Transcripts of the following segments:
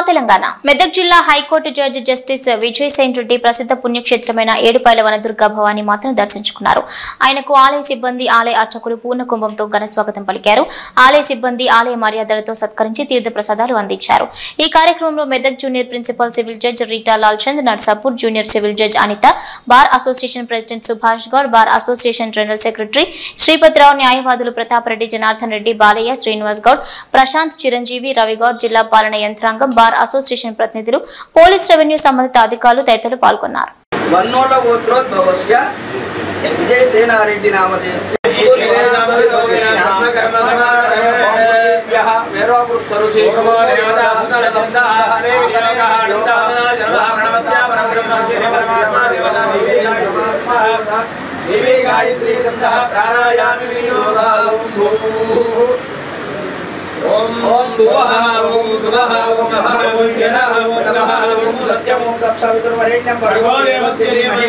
తెలంగాణ మెదక్ జిల్లా high court judge justice Vijay Sen Reddy ప్రసిద్ధ పుణ్యక్షేత్రమైన ఏడుపాయల వనదుర్గ భవానీ మాతను దర్శించుకున్నారు ఆయనకు ఆలయ సిబ్బంది ఆలయ అర్చకులు పూర్ణ కుంభంతో ఘన స్వాగతం పలికారు ఆలయ సిబ్బంది ఆలయ మర్యాదలతో సత్కరించి తీర్థ ప్రసాదాలు అందించారు ఈ కార్యక్రమంలో Medak junior principal civil judge Rita Lalchand Narsapur junior civil judge Anitha bar association president Subhash Goud bar association general secretary Sripathi Rao న్యాయవాదులు ప్రతాప్ రెడ్డి జనార్దన్ రెడ్డి బాలయ్య శ్రీనివాస్ గౌడ్ ప్రశాంత్ చిరంజీవి రవిగౌడ్ జిల్లా పాలన యంత్రాంగం బార్ అసోసియేషన్ ప్రతినిధులు పోలీస్ రెవెన్యూ సంబంధిత అధికారులు తదితరులు పాల్గొన్నారు వర్ణోల గోత్రోద్భవస్య విజయసేనారెడ్డి నామధేయస్య దేవీ గాయత్రీ ఛంద ప్రాణాయామి వినియోగా ఓం ఓం భువః ఓం సువః ఓం నమః ఓం జనః ఓం నమః ఓం సత్యం ఓం దక్షావితుర్వరేణ్యం భర్గో దేవస్య ధీమహి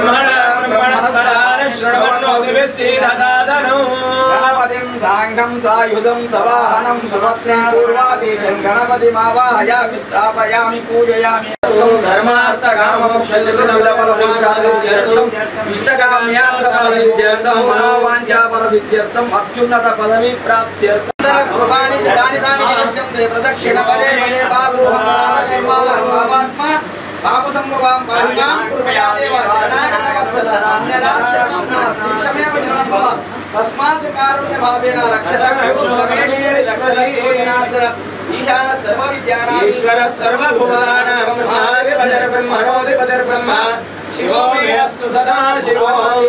గణపతిం సాంఘం సాయుధం సవాహనం సమస్తం పూర్వాధీశం గణపతిమావాహయామి స్థాపయామి పూజయామి ధర్మార్థ కామోక్షలఫలసిద్ధ్యర్థం ఇష్టకామ్యార్థఫలసిద్ధ్యర్థం మనోవాంఛాఫలసిద్ధ్యర్థం అత్యున్నత పదవి ప్రాప్త్యర్థం కృపాణి దాని దాని దృశ్యంతే ప్రదక్షిణ పదే పదే బాబు శివాత్మ పాప సంభవాం పాహిమాం కృపయా దేవ శరణాగతవత్సల అన్యదాస్య కృష్ణాస్తి క్షమేవ జనమ తస్మాత్ కారుణ్య భావేన రక్షత భగవేశ్వరి రక్షత ఈశాన సర్వ విద్యానాం ఈశ్వర సర్వభూతానాం బ్రహ్మాధిపతిర్ బ్రహ్మణోధిపతిర్ బ్రహ్మ శివో మే అస్తు సదా శివో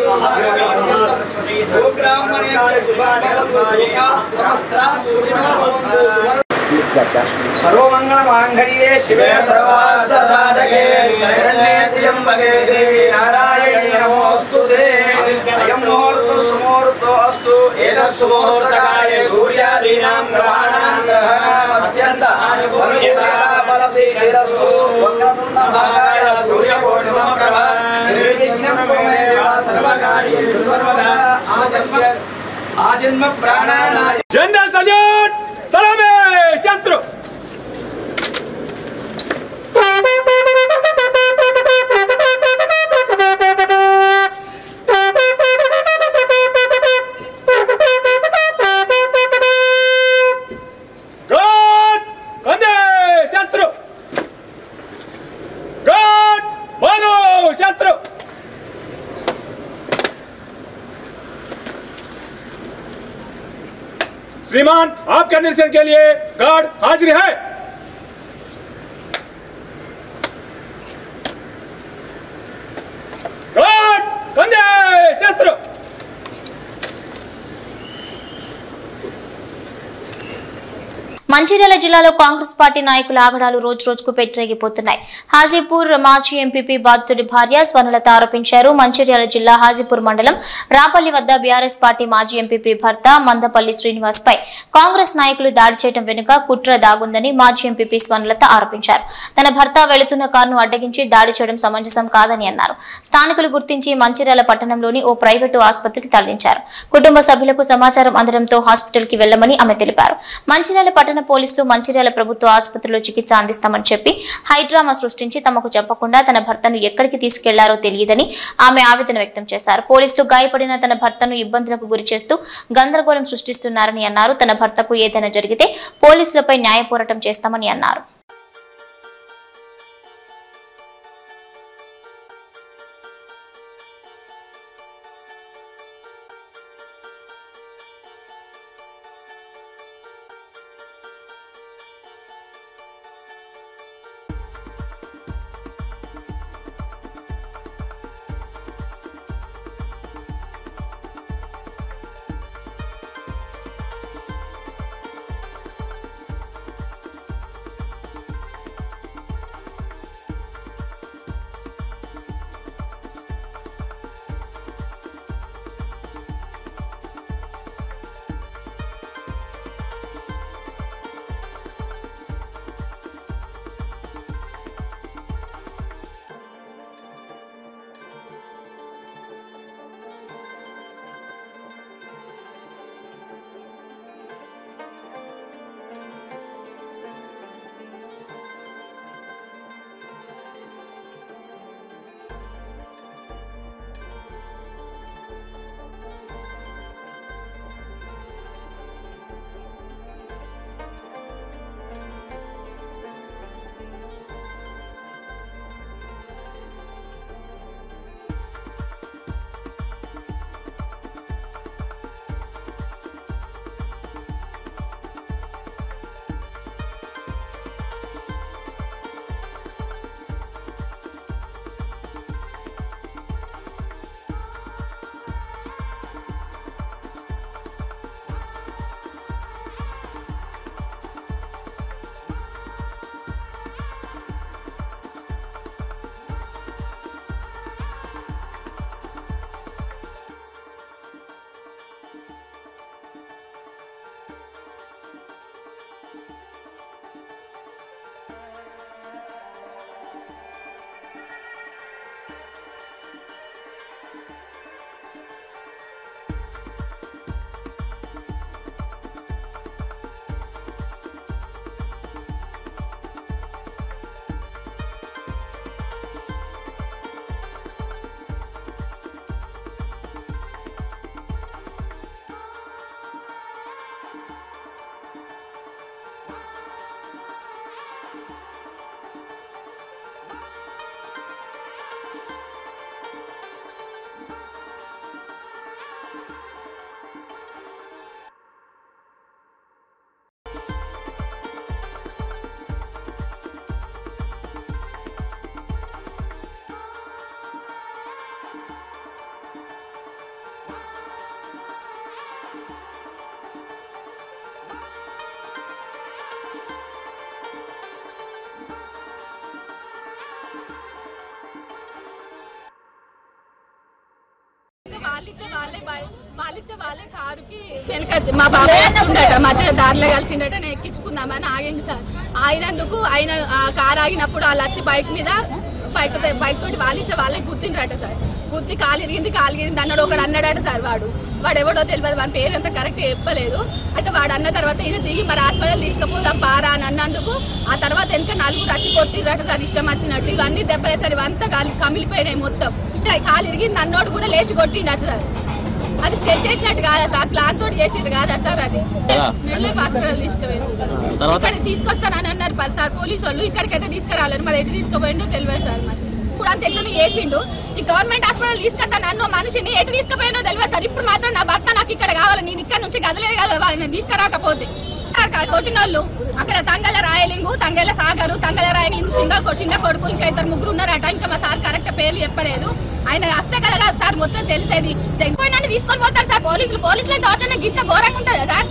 సర్వమంగళమాంగళ్యే శివే సర్వార్థ సాధకే శరణ్యే త్ర్యంబకే దేవి నారాయణీ నమోస్తుతే అయం ముహూర్తో సుముహూర్తో అస్తు ఏతస్సు ముహూర్తకాలే సూర్యాదీనాం గ్రహాణాం గ్రహణాం అత్యంత ఫలప్రీతిరస్తు వక్రతుండ మహాకాయ సూర్యకోటి సమప్రభ నిర్విఘ్నం కుర్మే దేవ సర్వకార్యేషు సర్వదా ఆజన్మ ఆజన్మ ప్రాణానాయ జనరల్ సల్యూట్ సలామే శస్త్రు గాడ్ కందే శస్త్రు గాడ్ బాను శస్త్రు श्रीमान आपके निर्देशन के लिए गार्ड हाजिर है गार्ड कंधे शस्त्र మంచిర్యాల జిల్లాలో కాంగ్రెస్ పార్టీ నాయకుల ఆగడాలు రోజు రోజుకు పెట్టరేగిపోతున్నాయి హాజీపూర్ మాజీ ఎంపీపీ బాధితుడి భార్య స్వర్ణలత ఆరోపించారు మంచిర్యాల జిల్లా హాజీపూర్ మండలం రాపల్లి వద్ద బీఆర్ఎస్ పార్టీ మాజీ ఎంపీపీ భర్త మందపల్లి శ్రీనివాస్ పై కాంగ్రెస్ నాయకులు దాడి చేయడం వెనుక కుట్ర దాగుందని మాజీ ఎంపీపీ స్వర్ణలత ఆరోపించారు తన భర్త వెళుతున్న కారును అడ్డగించి దాడి చేయడం సమంజసం కాదని అన్నారు స్థానికులు గుర్తించి మంచిర్యాల పట్టణంలోని ఓ ప్రైవేటు ఆసుపత్రికి తరలించారు కుటుంబ సభ్యులకు సమాచారం అందడంతో హాస్పిటల్ కి వెళ్లమని ఆమె తెలిపారు మంచిర్యాల పట్టణ పోలీసులు మంచిర్యాల ప్రభుత్వ ఆసుపత్రిలో చికిత్స అందిస్తామని చెప్పి హైడ్రామా సృష్టించి తమకు చెప్పకుండా తన భర్తను ఎక్కడికి తీసుకెళ్లారో తెలియదని ఆమె ఆవేదన వ్యక్తం చేశారు పోలీసులు గాయపడిన తన భర్తను ఇబ్బందులకు గురి చేస్తూ గందరగోళం సృష్టిస్తున్నారని అన్నారు తన భర్తకు ఏదైనా జరిగితే పోలీసులపై న్యాయ పోరాటం చేస్తామని అన్నారు వాళ్ళిచ్చే వాళ్ళే బై- వాళ్ళిచ్చే వాళ్ళే కారుకి వెనక మా బాబాయ్ వస్తుండట మధ్య దారిలో కలిసిండట నేను ఎక్కించుకుందామని ఆగింది సార్ ఆగినందుకు ఆయన ఆ కారు ఆగినప్పుడు వాళ్ళు వచ్చి బైక్ మీద బైక్ తో- బైక్ తోటి వాళ్ళిచ్చే వాళ్ళే గుద్దిండ్రట సార్ గుద్ది కాలు ఇరిగింది కాలు ఇరిగింది అన్నాడు ఒకడు అన్నాడట సార్ వాడు వాడు ఎవడో తెలియదు వాడి పేరు అంతా కరెక్ట్ చెప్పలేదు అయితే వాడు అన్న తర్వాత ఈయన దిగి మరి హాస్పిటల్ తీసుకుపోదాం పారా అని అన్నందుకు ఆ తర్వాత వెనక నలుగురు వచ్చి కొట్టిరట సార్ ఇష్టం వచ్చినట్టు ఇవన్నీ దెబ్బలే సార్ ఇవంతా కాలు కమిలిపోయినాయి మొత్తం ఇట్లా కాలు ఇరిగింది అన్నోడు కూడా లేచి కొట్టిండట సార్ అది స్కెచ్ చేసినట్టు కాదా సార్ ప్లాన్ తోటి చేసిండు కాదా సార్ అది మెళ్ళే హాస్పిటల్ తీసుకుపోయారు ఇక్కడ తీసుకొస్తానని అన్నారు పర్ సార్ పోలీసు వాళ్ళు ఇక్కడికైతే తీసుకురాలేరు మరి ఎటు తీసుకుపోయిండో తెలియదు సార్ మరి ఇప్పుడు అంత ఎట్లా చేసిండు ఈ గవర్నమెంట్ హాస్పిటల్ తీసుకొస్తా నన్ను మనిషిని ఎటు తీసుకుపోయినో తెలియదు సార్ ఇప్పుడు మాత్రం నా భర్త నాకు ఇక్కడ కావాలి నేను ఇక్కడ నుంచి కదలే కదా నేను తీసుకురాకపోతే సార్ కా- కొట్టిన వాళ్ళు అక్కడ తంగల రాయలింగు తంగల సాగరు తంగల రాయలింగు సింగ సింగ కొడుకు ఇంకా ఇద్దరు ముగ్గురు ఉన్నారట ఇంకా మా సార్ కరెక్ట్ పేర్లు చెప్పలేదు ఆయన వస్తే కదా సార్ మొత్తం తెలిసేది తెగిపోయినా తీసుకొని పోతారు సార్ పోలీసులు పోలీసులు దోటన గింత ఘోరంగా ఉంటుందా సార్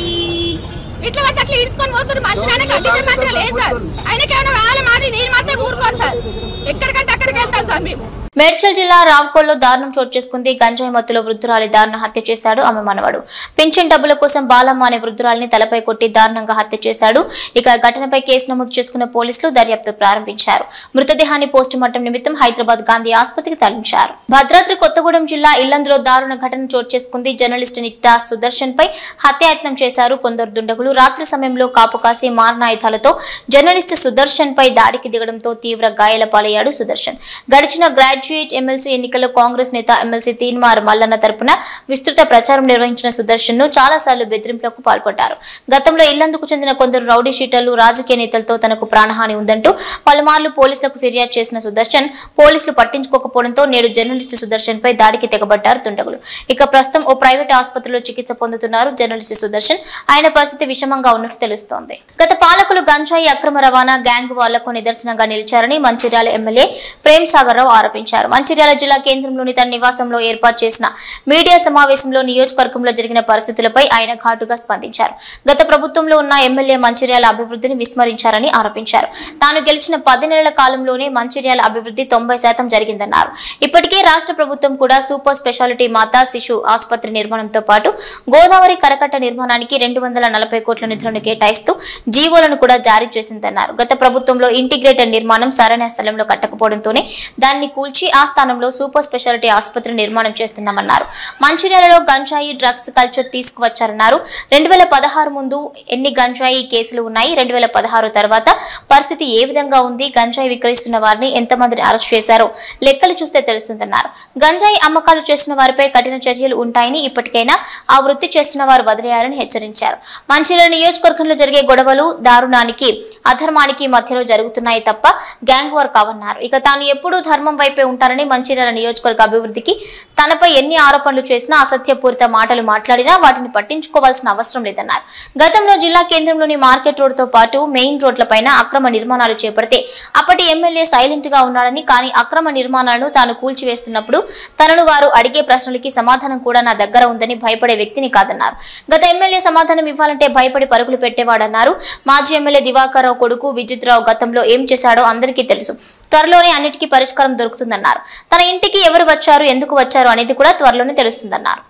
ఇట్లా పట్టి అట్లా ఇడుచుకొని పోతున్నారు మంచిగా కండిషన్ మంచిగా లేదు సార్ ఆయనకి ఏమైనా కావాలి మాది నేను మాత్రం ఊరుకోను సార్ ఎక్కడికంటే అక్కడికి వెళ్తాం సార్ మేము మేడ్చల్ జిల్లా రావ్కోల్లో దారుణం చోటు చేసుకుంది గంజాయి మత్తులో వృద్ధురాలి దారుణ హత్య చేశాడు ఆమె మనవడు పింఛన్ డబ్బుల కోసం బాలమ్మ అనే వృద్ధురాలిని తలపై కొట్టి దారుణంగా హత్య చేశాడు ఇక ఘటనపై కేసు నమోదు చేసుకున్న పోలీసులు దర్యాప్తు ప్రారంభించారు మృతదేహాన్ని పోస్టుమార్టం నిమిత్తం హైదరాబాద్ గాంధీ ఆసుపత్రికి తరలించారు భద్రాద్రి కొత్తగూడెం జిల్లా ఇల్లందులో దారుణ ఘటన చోటు చేసుకుంది జర్నలిస్ట్ నిత్యా సుదర్శన్ పై హత్యాయత్నం చేశారు కొందరు దుండగులు రాత్రి సమయంలో కాపు కాసి మారణాయుధాలతో జర్నలిస్ట్ సుదర్శన్ పై దాడికి దిగడంతో తీవ్ర గాయాల పాలయ్యాడు సుదర్శన్ గడిచిన గ్రాడ్యుయేట్ ఎమ్మెల్సీ ఎన్నికల్లో కాంగ్రెస్ నేత ఎమ్మెల్సీ తీన్మార్ మల్లన్న తరపున విస్తృత ప్రచారం నిర్వహించిన సుదర్శన్ ను చాలాసార్లు బెదిరింపులకు పాల్పడ్డారు గతంలో ఇల్లందుకు చెందిన కొందరు రౌడీ షీటర్లు రాజకీయ నేతలతో తనకు ప్రాణహాని ఉందంటూ పలుమార్లు పోలీసులకు ఫిర్యాదు చేసిన సుదర్శన్ పోలీసులు పట్టించుకోకపోవడంతో నేడు జర్నలిస్ట్ సుదర్శన్ పై దాడికి తెగబడ్డారు దుండగులు ఇక ప్రస్తుతం ఓ ప్రైవేట్ ఆసుపత్రిలో చికిత్స పొందుతున్నారు జర్నలిస్ట్ సుదర్శన్ ఆయన పరిస్థితి విషమంగా ఉన్నట్టు తెలుస్తోంది గత పాలకులు గంజాయి అక్రమ రవాణా గ్యాంగ్ వాళ్లకు నిదర్శనంగా నిలిచారని మంచిర్యాల ఎమ్మెల్యే ప్రేమ్ సాగర్ రావు ఆరోపించారు మంచిర్యాల జిల్లా కేంద్రంలోని తన నివాసంలో ఏర్పాటు చేసిన మీడియా సమావేశంలో నియోజకవర్గంలో జరిగిన పరిస్థితులపై ఆయన ఘాటుగా స్పందించారు గత ప్రభుత్వంలో ఉన్న ఎమ్మెల్యే మంచిర్యాల అభివృద్ధిని విస్మరించారని ఆరోపించారు తాను గెలిచిన పది నెలల కాలంలోనే మంచిర్యాల అభివృద్ధి తొంభై శాతం జరిగిందన్నారు ఇప్పటికే రాష్ట్ర ప్రభుత్వం కూడా సూపర్ స్పెషాలిటీ మాతా శిశు ఆసుపత్రి నిర్మాణంతో పాటు గోదావరి కరకట్ట నిర్మాణానికి రెండు వందల నలభై కోట్ల నిధులను కేటాయిస్తూ జీవోలను కూడా జారీ చేసిందన్నారు గత ప్రభుత్వంలో ఇంటిగ్రేటెడ్ నిర్మాణం సరైన స్థలంలో కట్టకపోవడంతోనే దాన్ని కూల్చి ఆ స్థానంలో సూపర్ స్పెషాలిటీ ఆసుపత్రి నిర్మాణం చేస్తున్నామన్నారు మంచిర్యాలలో గంజాయి డ్రగ్స్ కల్చర్ తీసుకువచ్చారన్నారు రెండు వేల పదహారు ముందు ఎన్ని గంజాయి కేసులు ఉన్నాయి రెండు వేల పదహారు తర్వాత పరిస్థితి ఏ విధంగా ఉంది గంజాయి విక్రయిస్తున్న వారిని ఎంతమందిని అరెస్ట్ చేశారో లెక్కలు చూస్తే తెలుస్తుందన్నారు గంజాయి అమ్మకాలు చేస్తున్న వారిపై కఠిన చర్యలు ఉంటాయని ఇప్పటికైనా ఆ వృత్తి చేస్తున్న వారు వదిలేయాలని హెచ్చరించారు మంచిర్యాల నియోజకవర్గంలో జరిగే గొడవలు దారుణానికి అధర్మానికి మధ్యలో జరుగుతున్నాయి తప్ప గ్యాంగ్ వార్ కావన్నారు ఇక తాను ఎప్పుడూ ధర్మం వైపే ఉంటానని మంచిర్యాల నియోజకవర్గ అభివృద్ధికి తనపై ఎన్ని ఆరోపణలు చేసినా అసత్యపూరిత మాటలు మాట్లాడినా వాటిని పట్టించుకోవాల్సిన అవసరం లేదన్నారు గతంలో జిల్లా కేంద్రంలోని మార్కెట్ రోడ్ తో పాటు మెయిన్ రోడ్లపైన అక్రమ నిర్మాణాలు చేపడితే అప్పటి ఎమ్మెల్యే సైలెంట్ గా ఉన్నాడని కానీ అక్రమ నిర్మాణాలను తాను కూల్చివేస్తున్నప్పుడు తనను వారు అడిగే ప్రశ్నలకి సమాధానం కూడా నా దగ్గర ఉందని భయపడే వ్యక్తిని కాదన్నారు గత ఎమ్మెల్యే సమాధానం ఇవ్వాలంటే భయపడి పరుగులు పెట్టేవాడన్నారు మాజీ ఎమ్మెల్యే దివాకర్ రావు కొడుకు విజిత్ రావు గతంలో ఏం చేశాడో అందరికీ తెలుసు త్వరలోనే అన్నిటికీ పరిష్కారం దొరుకుతుందన్నారు తన ఇంటికి ఎవరు వచ్చారు ఎందుకు వచ్చారు అనేది కూడా త్వరలోనే తెలుస్తుందన్నారు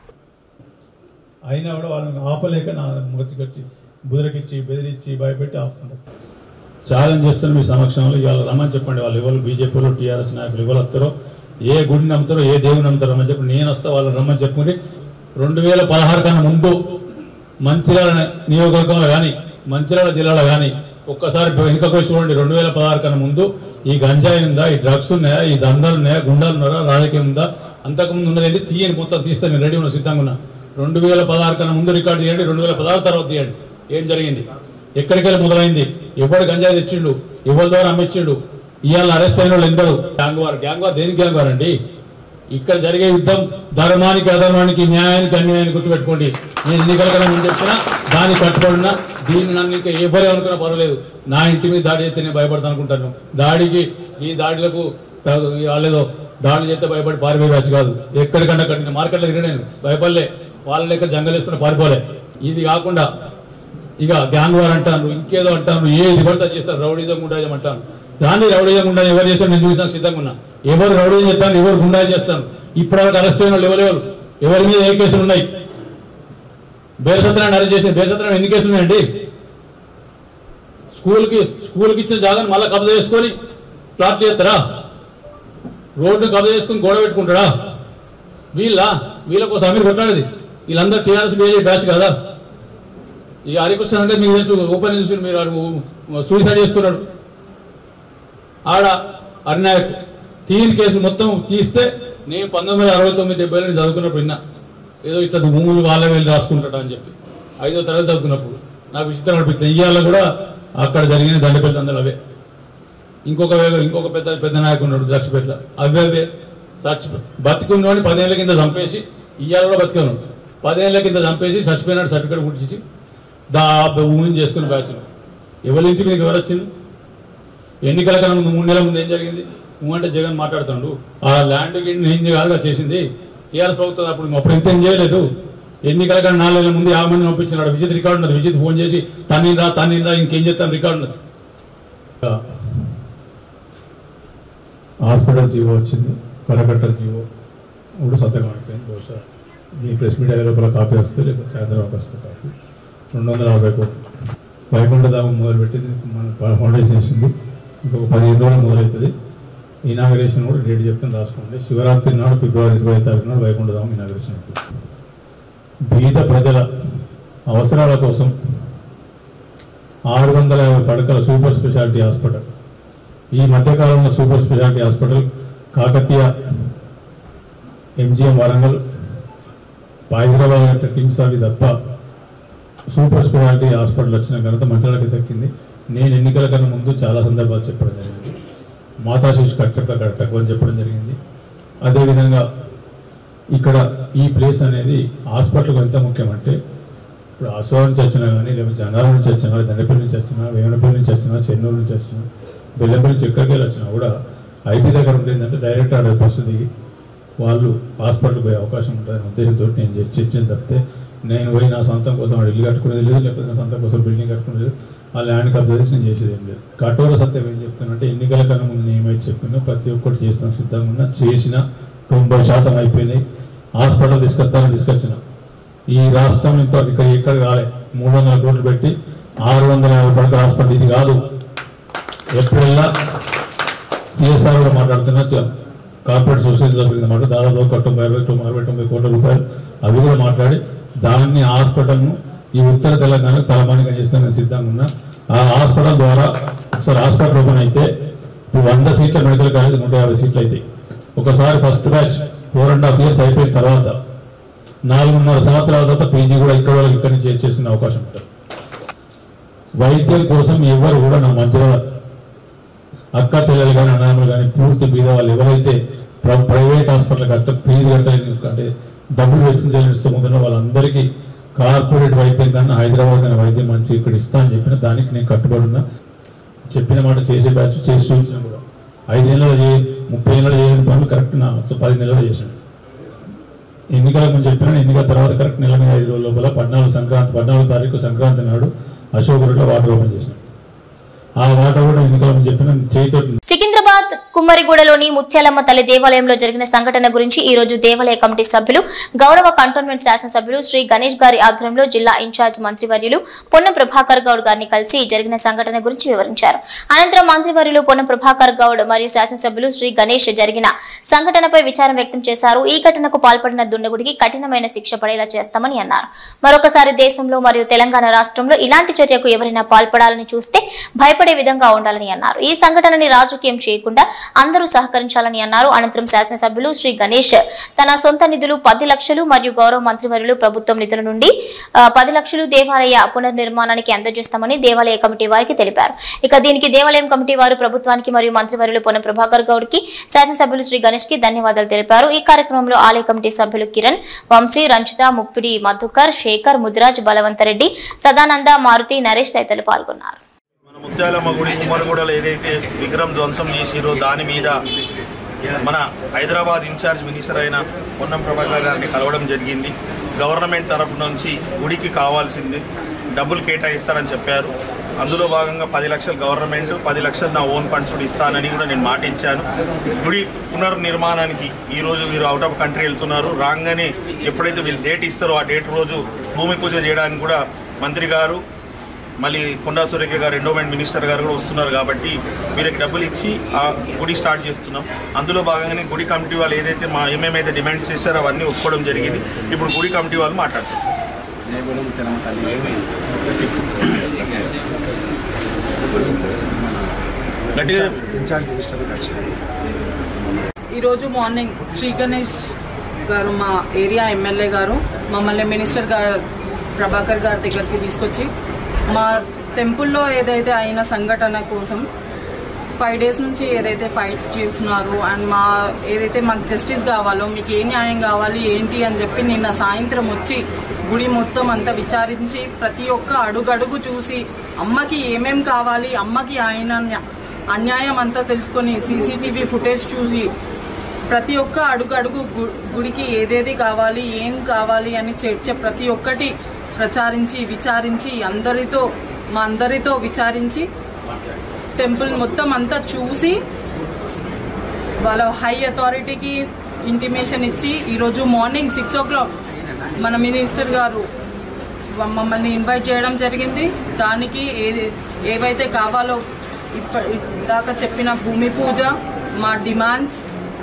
అయినా కూడా వాళ్ళని ఆపలేక నా మొత్తికొచ్చి బుదరకిచ్చి బెదిరించి భయపెట్టి ఆపుకుంటారు ఛాలెంజ్ చేస్తున్న మీ సమక్షంలో ఇవాళ రమ్మని చెప్పండి వాళ్ళు ఎవరు బీజేపీలో టీఆర్ఎస్ నాయకులు ఎవరు వస్తారో ఏ గుడిని నమ్ముతారో ఏ దేవుని నమ్ముతారో రమ్మని చెప్పి నేను వస్తా వాళ్ళని రమ్మని చెప్పుకుని రెండు వేల పదహారు కన్నా ముందు మంచిర్యాల నియోజకవర్గంలో కానీ మంచిర్యాల జిల్లాలో కానీ ఒక్కసారి వెనుకకు వచ్చి చూడండి రెండు వేల పదహారు కన్నా ముందు ఈ గంజాయి ఉందా ఈ డ్రగ్స్ ఉన్నాయా ఈ దందాలు ఉన్నాయా గుండాలు ఉన్నారా రాజకీయం ఉందా అంతకుముందు ఉన్నది ఏంటి తీయని మొత్తం తీస్తే నేను రెడీ ఉన్నా సిద్ధంగా ఉన్నా రెండు వేల పదహారు కన్నా ముందు రికార్డు తీయండి రెండు వేల పదహారు తర్వాత తీయండి ఏం జరిగింది ఎక్కడికెళ్ళి మొదలైంది ఎవడు గంజాయి తెచ్చిండు ఎవరి ద్వారా అమ్మిచ్చిండు ఇవాళ అరెస్ట్ అయిన వాళ్ళు ఎందరు గ్యాంగ్ వార్ గ్యాంగ్ వార్ దేనికి గ్యాంగ్ వార్ అండి ఇక్కడ జరిగే యుద్ధం ధర్మానికి అధర్మానికి న్యాయానికి అన్యాయానికి గుర్తుపెట్టుకోండి నేను ఎన్నికల కన్నా ముందు చెప్పినా దానికి కట్టుబడినా దీన్ని నన్ను ఇంకా ఏ భయం అనుకున్నా పర్వాలేదు నా ఇంటి మీద దాడి చేస్తే నేను భయపడతాను అనుకుంటాను దాడికి ఈ దాడులకు త- వాళ్ళేదో దాడులు చేస్తే భయపడి పారిపోయి వచ్చి కాదు ఎక్కడికన్నా అక్కడికి మార్కెట్లో తిరిగి నేను భయపడలే వాళ్ళ లెక్క జంగల్ వేసుకుని పారిపోలే ఇది కాకుండా ఇక గ్యాంగ్ వార్ అంటాను ఇంకేదో అంటాను ఏది పడితే అది చేస్తారు రౌడీజం గుండాజం అంటాను దాన్ని రౌడీజం గుండా ఎవరు చేస్తాను నేను చూసాను సిద్ధంగా ఉన్నా ఎవరు రౌడీజం చేస్తాను ఎవరు గుండా చేస్తాను ఇప్పటివరకు అరెస్ట్ అయిన వాళ్ళు ఎవరెవరు ఎవరి మీద ఏ కేసులు ఉన్నాయి బేరసత్రాన్ని అరెస్ట్ చేసిన బేరసత్రం ఎన్ని కేసులు ఉన్నాయండి స్కూల్కి స్కూల్కి ఇచ్చిన జాగాను మళ్ళీ కబ్జా చేసుకొని ప్లాట్ చేస్తారా రోడ్డు కబ్జా చేసుకొని గోడ పెట్టుకుంటారా వీళ్ళ వీళ్ళ కోసం మీరు కొట్లాడేది వీళ్ళందరూ టీఆర్ఎస్ బీజేపీ బ్యాచ్ కదా ఈ హరికృష్ణ అంటే మీకు తెలుసు ఓపెన్ చూసి మీరు ఆడు సూసైడ్ చేసుకున్నాడు ఆడ అర్నాయక్ తీన్ కేసు మొత్తం తీస్తే నేను పంతొమ్మిది వందల అరవై తొమ్మిది డెబ్బై నేను చదువుకున్నప్పుడు విన్నా ఏదో ఇట్లా భూములు వాళ్ళ వెళ్ళి రాసుకుంటాడు అని చెప్పి ఐదో తరగతి చదువుకున్నప్పుడు నాకు విచిత్రం అనిపిస్తుంది ఇయ్యాల కూడా అక్కడ జరిగిన దండపేట అందరూ అవే ఇంకొక వేగ- ఇంకొక పెద్ద పెద్ద నాయకుడు ఉన్నాడు ద్రాక్షపేట అవే అవే చచ్చి బతికున్నోని పదేళ్ల కింద చంపేసి ఇయ్యాల కూడా బతికే ఉన్నాడు పదేళ్ల కింద చంపేసి చచ్చిపోయినాడు సర్టిఫికేట్ పుట్టించి దా ఊహించి చేసుకుని బ్యాచ్ ఎవరి ఇంటికి మీకు ఎవరు వచ్చింది ఎన్నికల కన్నా ముందు మూడు నెలల ముందు ఏం జరిగింది నువ్వు అంటే జగన్ మాట్లాడుతాడు ఆ ల్యాండ్ ఏం కాదుగా చేసింది టీఆర్ఎస్ ప్రభుత్వం అప్పుడు అప్పుడు ఇంత ఏం చేయలేదు ఎన్నికల కన్నా నాలుగు నెలల ముందు యాభై మందిని పంపించినాడు విజిత్ రికార్డు ఉన్నది విజిత్ ఫోన్ చేసి తన్నిందా తన్నిందా ఇంకేం చేస్తాం రికార్డు ఉన్నది హాస్పిటల్ జీవో వచ్చింది కరకట్ట జీవో కూడా సత్యం అయిపోయింది బహుశా ఈ ప్రెస్ మీడియా లోపల కాపీ వస్తే లేదా సాయంత్రం ఒక వస్తే కాపీ రెండు వందల యాభై కోట్లు వైకుంఠధామం మొదలుపెట్టింది మన ఫౌండేషన్ చేసింది ఇంకొక పదిహేను రోజులు మొదలవుతుంది ఇనాగరేషన్ కూడా డేట్ చెప్తాను రాసుకోండి శివరాత్రి నాడు ఫిబ్రవరి ఇరవై తారీఖు నాడు వైకుంఠధామం ఇనాగరేషన్ అవుతుంది బీద ప్రజల అవసరాల కోసం ఆరు వందల యాభై పడకల సూపర్ స్పెషాలిటీ హాస్పిటల్ ఈ మధ్యకాలంలో super speciality hospital Kakatiya MGM Warangal Hyderabad అంటే కిమ్స్ అవి తప్ప సూపర్ స్పెషాలిటీ హాస్పిటల్ వచ్చిన ఘనత మంత్రాలకి దక్కింది నేను ఎన్నికల కన్నా ముందు చాలా సందర్భాలు చెప్పడం జరిగింది మాతా శిశు కట్టక కట్టకు అని చెప్పడం జరిగింది అదేవిధంగా ఇక్కడ ఈ ప్లేస్ అనేది హాస్పిటల్కి ఎంత ముఖ్యమంటే ఇప్పుడు ఆశ్వాల నుంచి వచ్చినా కానీ లేకపోతే జనాల నుంచి వచ్చినా దండపల్లి నుంచి వచ్చినా వేమనపల్లి నుంచి వచ్చినా చెన్నూరు నుంచి వచ్చినా బెల్లంపల్లి నుంచి ఎక్కడికి వెళ్ళి వచ్చినా కూడా ఐపీ దగ్గర ఉండేందంటే డైరెక్ట్ ఆడ బస్సు దిగి వాళ్ళు హాస్పిటల్ పోయే అవకాశం ఉంటుందని ఉద్దేశంతో నేను చర్చ- చర్చను తప్పితే నేను పోయి నా సొంతం కోసం ఆడ ఇల్లు కట్టుకునేది లేదు లేకపోతే నా సొంతం కోసం బిల్డింగ్ కట్టుకునేది లేదు ఆ ల్యాండ్ కబ్జా చేసి నేను చేసేది ఏం లేదు కఠోర సత్యం ఏం చెప్తానంటే ఎన్నికల కన్నా ముందు నేను ఏమైతే చెప్పినా ప్రతి ఒక్కటి చేసిన సిద్ధంగా ఉన్నా చేసిన తొంభై శాతం అయిపోయినాయి హాస్పిటల్ తీసుకొస్తానని తీసుకొచ్చిన ఈ రాష్ట్రం ఇంత ఇక్కడ ఎక్కడ రాలే మూడు వందల కోట్లు పెట్టి ఆరు వందల యాభై పడక హాస్పిటల్ ఇది కాదు ఎప్పుడెల్లా సిఎస్ఆర్ కూడా మాట్లాడుతున్నా చ- కార్పొరేట్ సొసైటీ జరిగిన మాట దాదాపు ఒక తొంభై అరవై తొంభై అరవై తొంభై కోట్ల రూపాయలు అవి కూడా మాట్లాడి దాన్ని హాస్పిటల్ను ఈ ఉత్తర తెలంగాణ తలమానికం చేస్తానని సిద్ధంగా ఉన్నా ఆ హాస్పిటల్ ద్వారా ఒకసారి హాస్పిటల్ ఓపెన్ అయితే ఇప్పుడు వంద సీట్ల మెడికల్ కాలేజ్ నూట యాభై సీట్లు అయితే ఒకసారి first batch four and half years అయిపోయిన తర్వాత నాలుగున్నర సంవత్సరాల తర్వాత పీజీ కూడా ఇక్కడ వాళ్ళకి ఇక్కడి నుంచి చేసుకునే అవకాశం ఉంటుంది వైద్యం కోసం ఎవరు కూడా నా మంచిగా అక్క చెల్లెలు కానీ అన్నదమ్ములు కానీ పూర్తి బీద వాళ్ళు ఎవరైతే ప్ర- ప్రైవేట్ హాస్పిటల్ కట్ట ఫీజు కట్టలేని అంటే డబ్బులు వెచ్చించలేని స్తోమతున్న వాళ్ళందరికీ కార్పొరేట్ వైద్యం కన్నా హైదరాబాద్ అనే వైద్యం మంచి ఇక్కడ ఇస్తా అని చెప్పిన దానికి నేను కట్టుబడి ఉన్నా చెప్పిన మాట చేసే బ్యాచ్ చేసి చూపించిన కూడా ఐదు నెలలు చే ముప్పై నెలలు చేయని పనులు కరెక్ట్ నా మొత్తం పది నెలలు చేశాను ఎన్నికలకు ముందు చెప్పిన ఎన్నికల తర్వాత కరెక్ట్ నెల మీద ఐదు రోజుల లోపల పద్నాలుగు సంక్రాంతి పద్నాలుగు తారీఖు సంక్రాంతి నాడు అశోక్ రోడ్లో వాటర్ ఓపెన్ చేశాను ఆ వాటర్ కూడా ఎన్నికల ముందు చెప్పిన చేతితో సికింద్రాబాద్ కుమ్మరిగూడలోని ముత్యాలమ్మ తల్లి దేవాలయంలో జరిగిన సంఘటన గురించి ఈ రోజు దేవాలయ కమిటీ సభ్యులు గౌరవ కంటోన్మెంట్ శాసనసభ్యులు శ్రీ గణేష్ గారి ఆధ్వర్యంలో జిల్లా ఇన్ఛార్జ్ మంత్రివర్యులు పొన్నం ప్రభాకర్ గౌడ్ గారిని కలిసి జరిగిన సంఘటన గురించి వివరించారు అనంతరం మంత్రివర్యులు పొన్నం ప్రభాకర్ గౌడ్ మరియు శాసనసభ్యులు శ్రీ గణేష్ జరిగిన సంఘటనపై విచారం వ్యక్తం చేశారు ఈ ఘటనకు పాల్పడిన దుండగుడికి కఠినమైన శిక్ష పడేలా చేస్తామని అన్నారు మరొకసారి దేశంలో మరియు తెలంగాణ రాష్ట్రంలో ఇలాంటి చర్యకు ఎవరైనా పాల్పడాలని చూస్తే భయపడే విధంగా ఉండాలని అన్నారు ఈ సంఘటనని రాజకీయం చేయకుండా అందరూ సహకరించాలని అన్నారు అనంతరం శాసనసభ్యులు శ్రీ గణేష్ తన సొంత నిధులు పది లక్షలు మరియు గౌరవ మంత్రివర్యులు ప్రభుత్వం నిధుల నుండి ఆ, పది లక్షలు దేవాలయ పునర్నిర్మాణానికి అందజేస్తామని దేవాలయ కమిటీ వారికి తెలిపారు ఇక దీనికి దేవాలయం కమిటీ వారు ప్రభుత్వానికి మరియు మంత్రివర్యులు పొన్న ప్రభాకర్ గౌడ్ కి శాసనసభ్యులు శ్రీ గణేష్ కి ధన్యవాదాలు తెలిపారు ఈ కార్యక్రమంలో ఆలయ కమిటీ సభ్యులు కిరణ్ వంశీ రంజిత ముప్పిడి మధుకర్ శేఖర్ ముదిరాజ్ బలవంతరెడ్డి సదానంద మారుతి నరేష్ తదితరులు పాల్గొన్నారు మన ముత్యాలమ్మ గుడి కుమారగూడలో ఏదైతే విగ్రహం ధ్వంసం చేసిరో దాని మీద మన హైదరాబాద్ ఇన్ఛార్జ్ మినిస్టర్ అయిన పొన్నం ప్రభాకర్ గారిని కలవడం జరిగింది గవర్నమెంట్ తరఫు నుంచి గుడికి కావాల్సింది డబ్బులు కేటాయిస్తారని చెప్పారు అందులో భాగంగా పది లక్షలు గవర్నమెంట్ పది లక్షలు నా ఓన్ ఫండ్స్ కూడా ఇస్తానని కూడా నేను మాట ఇచ్చాను గుడి పునర్నిర్మాణానికి ఈ రోజు వీరు అవుట్ ఆఫ్ కంట్రీ వెళ్తున్నారు రాగానే ఎప్పుడైతే వీళ్ళు డేట్ ఇస్తారో ఆ డేట్ రోజు భూమి పూజ చేయడానికి కూడా మంత్రి గారు మళ్ళీ కొండా సురేఖ గారు ఎండోమెంట్ మినిస్టర్ గారు కూడా వస్తున్నారు కాబట్టి వీరికి డబ్బులు ఇచ్చి ఆ గుడి స్టార్ట్ చేస్తున్నాం అందులో భాగంగానే గుడి కమిటీ వాళ్ళు ఏదైతే మా ఏమేమైతే డిమాండ్ చేశారో అవన్నీ ఒప్పుకోవడం జరిగింది ఇప్పుడు గుడి కమిటీ వాళ్ళు మాట్లాడుతున్నారు గట్టిగా ఈరోజు మార్నింగ్ శ్రీ గణేష్ గారు మా ఏరియా ఎమ్మెల్యే గారు మమ్మల్ని మినిస్టర్ గారు ప్రభాకర్ గారి దగ్గరికి తీసుకొచ్చి మా టెంపుల్లో ఏదైతే అయిన సంఘటన కోసం ఫైవ్ డేస్ నుంచి ఏదైతే ఫైట్ చేస్తున్నారు అండ్ మా ఏదైతే మాకు జస్టిస్ కావాలో మీకు ఏ న్యాయం కావాలి ఏంటి అని చెప్పి నిన్న సాయంత్రం వచ్చి గుడి మొత్తం అంతా విచారించి ప్రతి ఒక్క అడుగడుగు చూసి అమ్మకి ఏమేం కావాలి అమ్మకి ఆయన న్యా- అన్యాయం అంతా తెలుసుకొని సీసీటీవీ ఫుటేజ్ చూసి ప్రతి ఒక్క అడుగు అడుగు గు- గుడికి ఏదేది కావాలి ఏం కావాలి అని చర్చ ప్రతి ఒక్కటి ప్రచారించి విచారించి అందరితో మా అందరితో విచారించి టెంపుల్ మొత్తం అంతా చూసి వాళ్ళ హై అథారిటీకి ఇంటిమేషన్ ఇచ్చి ఈరోజు మార్నింగ్ సిక్స్ ఓ క్లాక్ మన మినిస్టర్ గారు వ- మమ్మల్ని ఇన్వైట్ చేయడం జరిగింది దానికి ఏది ఏవైతే కావాలో ఇప్ప దాకా చెప్పిన భూమి పూజ మా డిమాండ్స్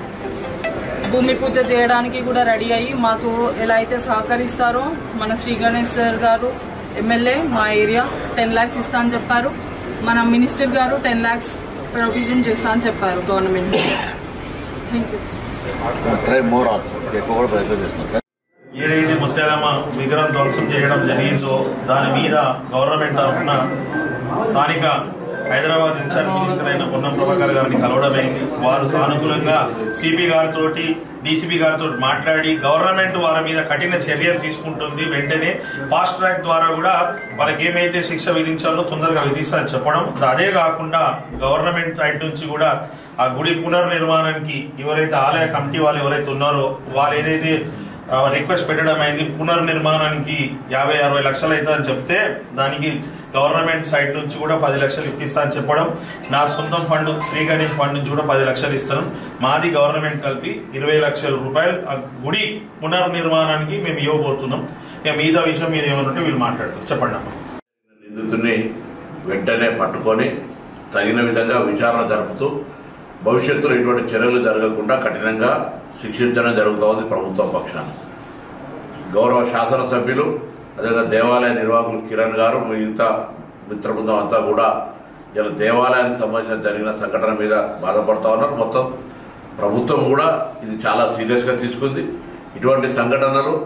భూమి పూజ చేయడానికి కూడా రెడీ అయ్యి మాకు ఎలా అయితే సహకరిస్తారో మన శ్రీ గణేష్ సార్ గారు ఎమ్మెల్యే మా ఏరియా టెన్ ల్యాక్స్ ఇస్తా అని చెప్పారు మన మినిస్టర్ గారు టెన్ ల్యాక్స్ ప్రొవిజన్ చేస్తా అని చెప్పారు government thank you try more also ఎక్కువ కూడా ప్రయత్నం చేస్తున్నాం ఏదైతే ముత్యాలమ్మ విగ్రహం ధ్వంసం చేయడం జరిగిందో దాని మీద గవర్నమెంట్ తరఫున స్థానిక హైదరాబాద్ ఇన్ఛార్జ్ మినిస్టర్ అయిన పొన్నం ప్రభాకర్ గారిని కలవడమైంది వారు సానుకూలంగా సిపి గారితో డీసీపీ గారితో మాట్లాడి గవర్నమెంట్ వారి మీద కఠిన చర్యలు తీసుకుంటుంది వెంటనే ఫాస్ట్ ట్రాక్ ద్వారా కూడా వాళ్ళకి ఏమైతే శిక్ష విధించాలో తొందరగా విధిస్తారని చెప్పడం అదే కాకుండా గవర్నమెంట్ సైడ్ నుంచి కూడా ఆ గుడి పునర్నిర్మాణానికి ఎవరైతే ఆలయ కమిటీ వాళ్ళు ఎవరైతే ఉన్నారో వాళ్ళు ఏదైతే ఆ, రిక్వెస్ట్ పెట్టడం అయింది పునర్నిర్మాణానికి యాభై అరవై లక్షలు అవుతుందని చెప్తే దానికి గవర్నమెంట్ సైడ్ నుంచి కూడా పది లక్షలు ఇప్పిస్తా అని చెప్పడం నా సొంతం ఫండ్ శ్రీ గణేష్ ఫండ్ నుంచి కూడా పది లక్షలు ఇస్తాను మాది గవర్నమెంట్ కలిపి ఇరవై లక్షల రూపాయలు ఆ గుడి పునర్నిర్మాణానికి మేము ఇవ్వబోతున్నాం ఇక మిగతా విషయం మీరు ఏమన్నట్టు వీళ్ళు మాట్లాడతారు చెప్పండి అమ్మా నిందితుడిని వెంటనే పట్టుకొని తగిన విధంగా విచారణ జరుపుతూ భవిష్యత్తులో ఇటువంటి చర్యలు జరగకుండా కఠినంగా శిక్షించడం జరుగుతోంది ప్రభుత్వం పక్షాన గౌరవ శాసనసభ్యులు అదేవిధంగా దేవాలయ నిర్వాహకులు కిరణ్ గారు మిగతా మిత్ర బృందం అంతా కూడా ఇలా దేవాలయానికి సంబంధించిన జరిగిన సంఘటన మీద బాధపడతా ఉన్నారు మొత్తం ప్రభుత్వం కూడా ఇది చాలా సీరియస్గా తీసుకుంది ఇటువంటి సంఘటనలు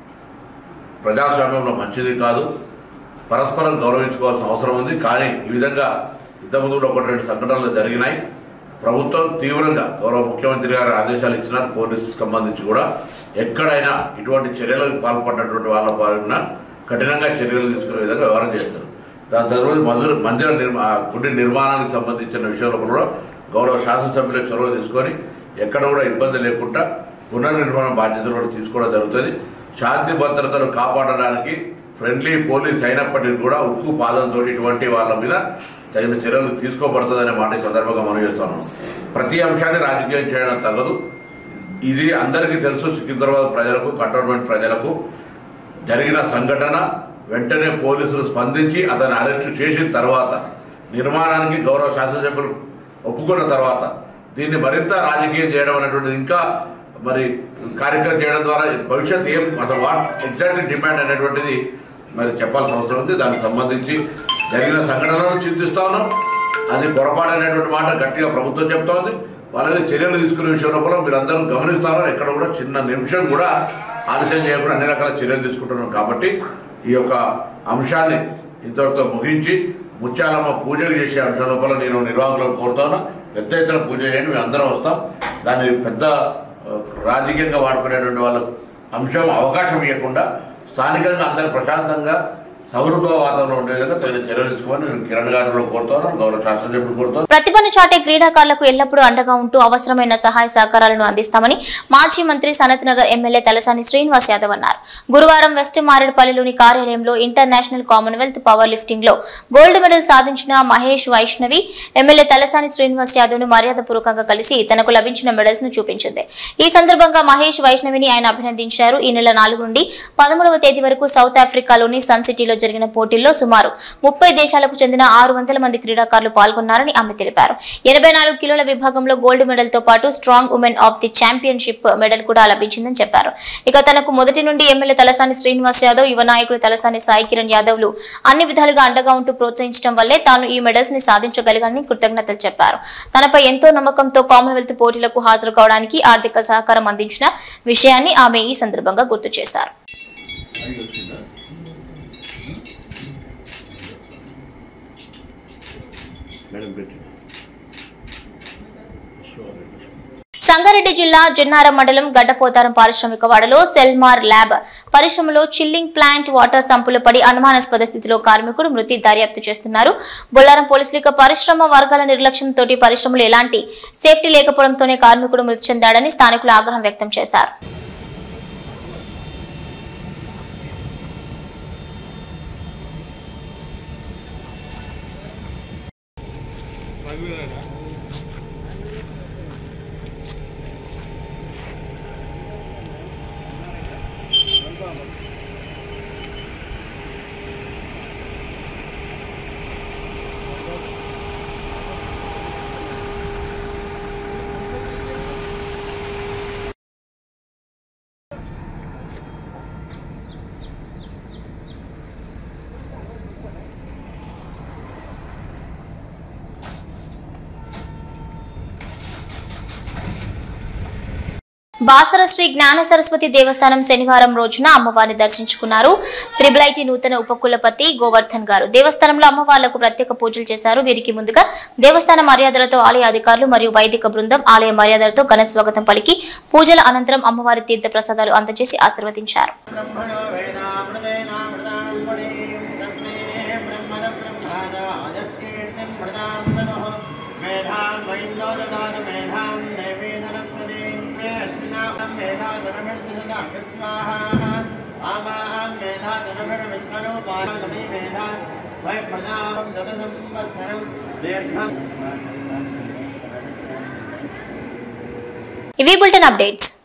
ప్రజాస్వామ్యంలో మంచిది కాదు పరస్పరం గౌరవించుకోవాల్సిన అవసరం ఉంది కానీ ఈ విధంగా ఇంతకుముందు కూడా ఒకటి రెండు సంఘటనలు జరిగినాయి ప్రభుత్వం తీవ్రంగా గౌరవ ముఖ్యమంత్రి గారు ఆదేశాలు ఇచ్చినారు పోలీస్ సంబంధించి కూడా ఎక్కడైనా ఇటువంటి చర్యలకు పాల్పడినటువంటి వాళ్ళ పైన కఠినంగా చర్యలు తీసుకునే విధంగా వ్యవహారం చేస్తారు దాని తర్వాత మందిర మందిర నిర్మా ఆ గుడి నిర్మాణానికి సంబంధించిన విషయంలో కూడా గౌరవ శాసనసభ్యుల చొరవ తీసుకొని ఎక్కడ కూడా ఇబ్బంది లేకుండా పునర్నిర్మాణ బాధ్యతలు కూడా తీసుకోవడం జరుగుతుంది శాంతి భద్రతలు కాపాడడానికి ఫ్రెండ్లీ పోలీస్ అయినప్పటికీ కూడా ఉక్కు పాదంతో ఇటువంటి వాళ్ళ మీద తగిన చర్యలు తీసుకోబడుతుందనే మాట ఈ సందర్భంగా మనం చేస్తున్నాం ప్రతి అంశాన్ని రాజకీయం చేయడం తగదు ఇది అందరికీ తెలుసు సికింద్రాబాద్ ప్రజలకు కంటోన్మెంట్ ప్రజలకు జరిగిన సంఘటన వెంటనే పోలీసులు స్పందించి అతన్ని అరెస్టు చేసిన తర్వాత నిర్మాణానికి గౌరవ శాసనసభ్యులు ఒప్పుకున్న తర్వాత దీన్ని మరింత రాజకీయం చేయడం అనేటువంటిది ఇంకా మరి కార్యక్రమం చేయడం ద్వారా భవిష్యత్ ఏం అసలు వాట్ ఎగ్జాక్ట్ డిమాండ్ అనేటువంటిది మరి చెప్పాల్సిన అవసరం ఉంది దానికి సంబంధించి జరిగిన సంఘటనలను చింతిస్తా ఉన్నాం అది పొరపాటు అనేటువంటి మాట గట్టిగా ప్రభుత్వం చెప్తా ఉంది వాళ్ళని చర్యలు తీసుకునే విషయంలో కూడా మీరు అందరూ గమనిస్తారో ఎక్కడ కూడా చిన్న నిమిషం కూడా ఆలస్యం చేయకుండా అన్ని రకాల చర్యలు తీసుకుంటున్నాం కాబట్టి ఈ యొక్క అంశాన్ని ఇంతటితో ముగించి ముత్యాలమ్మ పూజలు చేసే అంశం లోపల నేను నిర్వాహకులను కోరుతాను పెద్ద ఎత్తున పూజ చేయండి మేము అందరం వస్తాం దాన్ని పెద్ద ఆ, రాజకీయంగా వాడుకునేటువంటి వాళ్ళ అంశం అవకాశం ఇవ్వకుండా స్థానికంగా అందరూ ప్రశాంతంగా సౌహృద వాతావరణం ఉండే విధంగా తగిన చర్యలు తీసుకోమని నేను కిరణ్ గారిలో కోరుతాను గౌరవ శాసనసభ్యులు కోరుతాను ప్రతిభను చాటే క్రీడాకారులకు ఎల్లప్పుడూ అండగా ఉంటూ అవసరమైన సహాయ సహకారాలను అందిస్తామని మాజీ మంత్రి సనత్ నగర్ ఎమ్మెల్యే తలసాని శ్రీనివాస్ యాదవ్ అన్నారు గురువారం వెస్ట్ మారేడుపల్లిలోని కార్యాలయంలో ఇంటర్నేషనల్ కామన్వెల్త్ పవర్ లిఫ్టింగ్ లో గోల్డ్ మెడల్ సాధించిన మహేష్ వైష్ణవి ఎమ్మెల్యే తలసాని శ్రీనివాస్ యాదవ్ ను మర్యాదపూర్వకంగా కలిసి తనకు లభించిన మెడల్స్ ను చూపించింది ఈ సందర్భంగా మహేష్ వైష్ణవిని ఆయన అభినందించారు ఈ నెల నాలుగు నుండి పదమూడవ తేదీ వరకు సౌత్ ఆఫ్రికాలోని సన్ సిటీలో జరిగిన పోటీల్లో సుమారు ముప్పై దేశాలకు చెందిన ఆరు వందల మంది క్రీడాకారులు పాల్గొన్నారని ఆమె తెలిపారు ఎనభై నాలుగు కిలోల విభాగంలో గోల్డ్ మెడల్ తో పాటు strong women of the championship medal కూడా లభించిందని చెప్పారు ఇక తనకు మొదటి నుండి ఎమ్మెల్యే తలసాని శ్రీనివాస్ యాదవ్ యువ నాయకులు తలసాని సాయి కిరణ్ యాదవ్లు అన్ని విధాలుగా అండగా ఉంటూ ప్రోత్సహించడం వల్లే తాను ఈ మెడల్స్ ని సాధించగలిగానని కృతజ్ఞతలు చెప్పారు తనపై ఎంతో నమ్మకంతో కామన్వెల్త్ పోటీలకు హాజరు కావడానికి ఆర్థిక సహకారం అందించిన విషయాన్ని ఆమె ఈ సందర్భంగా గుర్తు చేశారు సంగారెడ్డి జిల్లా జన్నారం మండలం గడ్డపోతారం పారిశ్రామిక వాడలో సెల్మార్ ల్యాబ్ పరిశ్రమలో చిల్లింగ్ ప్లాంట్ వాటర్ సంపులు పడి అనుమానాస్పద స్థితిలో కార్మికుడు మృతి దర్యాప్తు చేస్తున్నారు బొల్లారం పోలీసులు ఇక పరిశ్రమ వర్గాల నిర్లక్ష్యంతో పరిశ్రమలో ఎలాంటి సేఫ్టీ లేకపోవడంతోనే కార్మికుడు మృతి చెందాడని స్థానికులు ఆగ్రహం వ్యక్తం చేశారు బాసర శ్రీ జ్ఞాన సరస్వతి దేవస్థానం శనివారం రోజున అమ్మవారిని దర్శించుకున్నారు త్రిబులైటి నూతన ఉపకులపతి గోవర్ధన్ గారు దేవస్థానంలో అమ్మవార్లకు ప్రత్యేక పూజలు చేశారు వీరికి ముందుగా దేవస్థాన మర్యాదలతో ఆలయ అధికారులు మరియు వైదిక బృందం ఆలయ మర్యాదలతో ఘన స్వాగతం పలికి పూజల అనంతరం అమ్మవారి తీర్థ ప్రసాదాలు అందజేసి ఆశీర్వదించారు బ్రహ్మణో వేదామృతేనామృతాంబుడీం తన్మే బ్రహ్మణ బ్రహ్మాదాయకీర్తిం మృతామృతః మేధాం వైందో దదాతు మేధాం దేవీ సరస్వతీ మే అశ్వినాం మేధాధనమిర్దిషదా స్వాహా ఆమాహం మేధాధనమిర్విద్మనోపాదమీ మేధా వై ప్రదాం దత సంవత్సరం దీర్ఘం ఇవి బులెటిన్ అప్డేట్స్